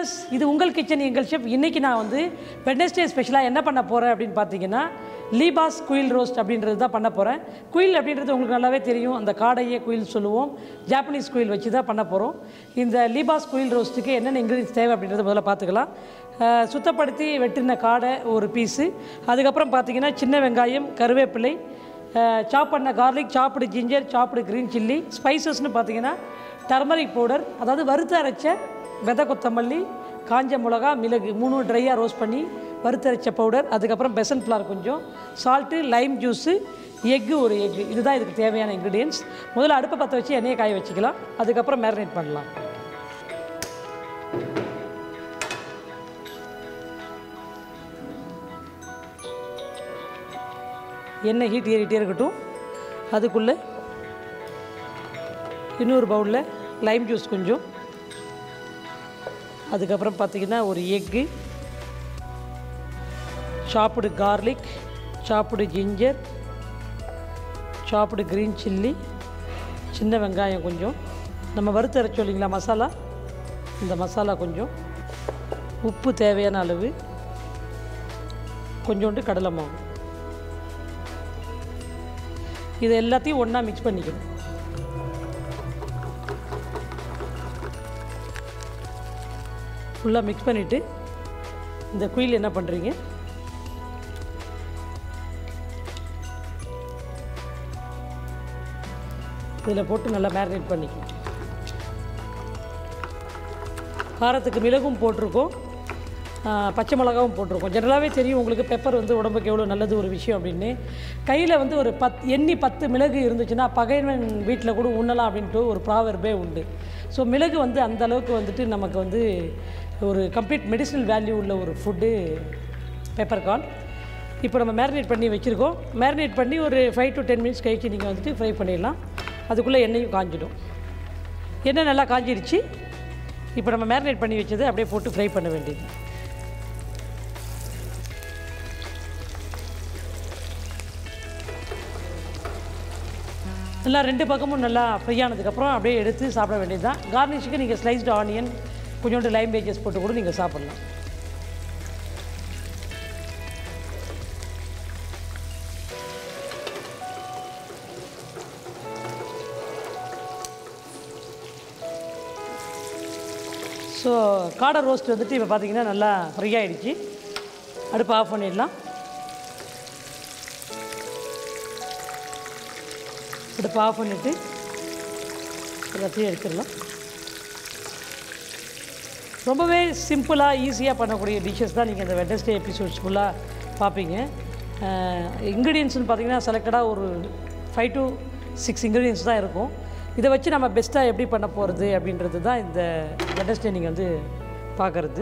viewers இது உங்கள் kitchen எங்கள் ஷெஃப் இன்றைக்கி நான் வந்து வெட்னஸ்டே ஸ்பெஷலாக என்ன பண்ண போகிறேன் அப்படின்னு பார்த்தீங்கன்னா லீபாஸ் குயில் ரோஸ்ட் அப்படின்றது தான் பண்ண போகிறேன் குயில் அப்படின்றது உங்களுக்கு நல்லாவே தெரியும் அந்த காடையே குயில் சொல்லுவோம் ஜாப்பனீஸ் குயில் வச்சு தான் பண்ண போகிறோம் இந்த லீபாஸ் குயில் ரோஸ்ட்டுக்கு என்னென்ன இன்க்ரீடியன்ஸ் தேவை அப்படின்றத முதல்ல பார்த்துக்கலாம் அஹ், சுத்தப்படுத்தி வெட்டின காடை ஒரு பீஸு அதுக்கப்புறம் பார்த்தீங்கன்னா சின்ன வெங்காயம் கருவேப்பிலை சாப் பண்ண கார்லிக் சாப்பிடு ஜிஞ்சர் சாப்பிடு க்ரீன் சில்லி ஸ்பைசஸ்னு பார்த்தீங்கன்னா டர்மரிக் பவுடர் அதாவது வறுத்து அரைச்ச விதை கொத்தமல்லி காஞ்ச மிளகா மிளகு மூணு ட்ரையாக ரோஸ்ட் பண்ணி வறுத்தரைச்ச பவுடர் அதுக்கப்புறம் பெசன் ஃப்ளார் கொஞ்சம் சால்ட்டு லைம் ஜூஸு எக்கு ஒரு எக்கு இதுதான் இதுக்கு தேவையான இன்க்ரீடியன்ஸ் முதல்ல அடுப்பை பற்ற வச்சு எண்ணெயை காய வச்சுக்கலாம் அதுக்கப்புறம் மேரினேட் பண்ணலாம் எண்ணெய் ஹீட் ஏறிட்டே இருக்கட்டும் அதுக்குள்ளே இன்னொரு பவுலில் லைம் ஜூஸ் கொஞ்சம் அதுக்கப்புறம் பார்த்தீங்கன்னா ஒரு எக்கு சாப்பிடு கார்லிக் சாப்பிடு ஜிஞ்சர் சாப்பிடு க்ரீன் சில்லி சின்ன வெங்காயம் கொஞ்சம் நம்ம வறுத்து அரைச்சோம் இல்லைங்களா மசாலா இந்த மசாலா கொஞ்சம் உப்பு தேவையான அளவு கொஞ்சோண்டு கடலை மாவு இது எல்லாத்தையும் ஒன்றா மிக்ஸ் பண்ணிக்கணும் ஃபுல்லாக மிக்ஸ் பண்ணிவிட்டு இந்த குயில் என்ன பண்ணுறீங்க இதில் போட்டு நல்லா மேரினேட் பண்ணிக்கணும் காரத்துக்கு மிளகும் போட்டிருக்கோம் ஆ, பச்சை மிளகாவும் போட்டிருக்கோம் ஜெனரலாகவே தெரியும் உங்களுக்கு பெப்பர் வந்து உடம்புக்கு எவ்வளோ நல்லது ஒரு விஷயம் அப்படின்னு கையில் வந்து ஒரு பத் எண்ணி பத்து மிளகு இருந்துச்சுன்னா பகைவன் வீட்டில் கூட உண்ணலாம் அப்படின்ட்டு ஒரு ப்ராவர்பே உண்டு ஸோ மிளகு வந்து அந்த அளவுக்கு வந்துட்டு நமக்கு வந்து ஒரு கம்ப்ளீட் மெடிசினல் வேல்யூ உள்ள ஒரு ஃபுட்டு பெப்பர் கார்ன் இப்போ நம்ம மேரினேட் பண்ணி வச்சுருக்கோம் மேரினேட் பண்ணி ஒரு ஃபைவ் டு டென் மினிட்ஸ் கழிச்சு நீங்கள் வந்துட்டு ஃப்ரை பண்ணிடலாம் அதுக்குள்ளே எண்ணெயும் காஞ்சிடும் எண்ணெய் நல்லா காஞ்சிடுச்சு இப்போ நம்ம மேரினேட் பண்ணி வச்சதை அப்படியே போட்டு ஃப்ரை பண்ண வேண்டியது நல்லா ரெண்டு பக்கமும் நல்லா ஃப்ரை ஆனதுக்கப்புறம் அப்படியே எடுத்து சாப்பிட வேண்டியது தான் கார்னிஷுக்கு நீங்கள் ஸ்லைஸ்டு ஆனியன் கொஞ்சோண்டு லைம் பேஜஸ் போட்டு கூட நீங்கள் சாப்பிட்லாம் ஸோ காடை ரோஸ்ட் வந்துட்டு இப்போ பார்த்தீங்கன்னா நல்லா ஃப்ரை ஆகிடுச்சு அடுப்பு ஆஃப் பண்ணிடலாம் அடுப்பு ஆஃப் பண்ணிவிட்டு எல்லாத்தையும் எடுத்துடலாம் ரொம்பவே சிம்பிளாக ஈஸியாக பண்ணக்கூடிய டிஷ்ஷஸ் தான் நீங்கள் இந்த வெட்னஸ்டே எபிசோட்ஸ் ஃபுல்லாக பார்ப்பீங்க இன்க்ரீடியன்ஸ்னு பார்த்தீங்கன்னா செலக்டடாக ஒரு ஃபைவ் டு சிக்ஸ் இன்க்ரீடியன்ஸ் தான் இருக்கும் இதை வச்சு நம்ம பெஸ்ட்டாக எப்படி பண்ண போகிறது அப்படின்றது தான் இந்த வெட்னஸ்டே நீங்கள் வந்து பார்க்குறது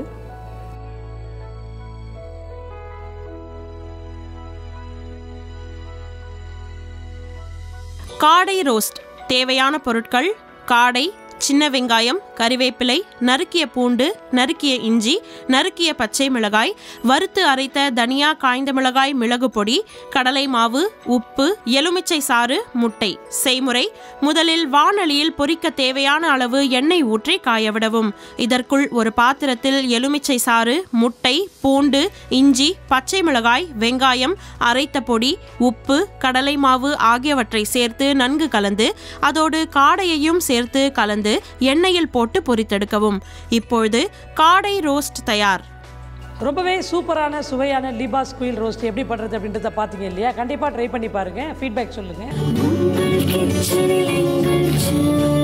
காடை ரோஸ்ட் தேவையான பொருட்கள் காடை சின்ன வெங்காயம் கறிவேப்பிலை நறுக்கிய பூண்டு நறுக்கிய இஞ்சி நறுக்கிய பச்சை மிளகாய் வறுத்து அரைத்த தனியா காய்ந்த மிளகாய் மிளகு பொடி கடலை மாவு உப்பு எலுமிச்சை சாறு முட்டை செய்முறை முதலில் வாணலியில் பொரிக்க தேவையான அளவு எண்ணெய் ஊற்றி காயவிடவும் இதற்குள் ஒரு பாத்திரத்தில் எலுமிச்சை சாறு முட்டை பூண்டு இஞ்சி பச்சை மிளகாய் வெங்காயம் அரைத்த பொடி உப்பு கடலை மாவு ஆகியவற்றை சேர்த்து நன்கு கலந்து அதோடு காடையையும் சேர்த்து கலந்து எண்ணெயில் போட்டு பொரித்தெடுக்கவும் இப்பொழுது காடை ரோஸ்ட் தயார் ரொம்பவே சூப்பரான சுவையான லிபாஸ் குயில் ரோஸ்ட் எப்படி பண்ணுறது அப்படின்றத பார்த்தீங்க இல்லையா கண்டிப்பாக ட்ரை பண்ணி பாருங்கள் ஃபீட்பேக் சொல்லுங்கள் உங்கள் கிச்சனில் எங்கள் செல்லம்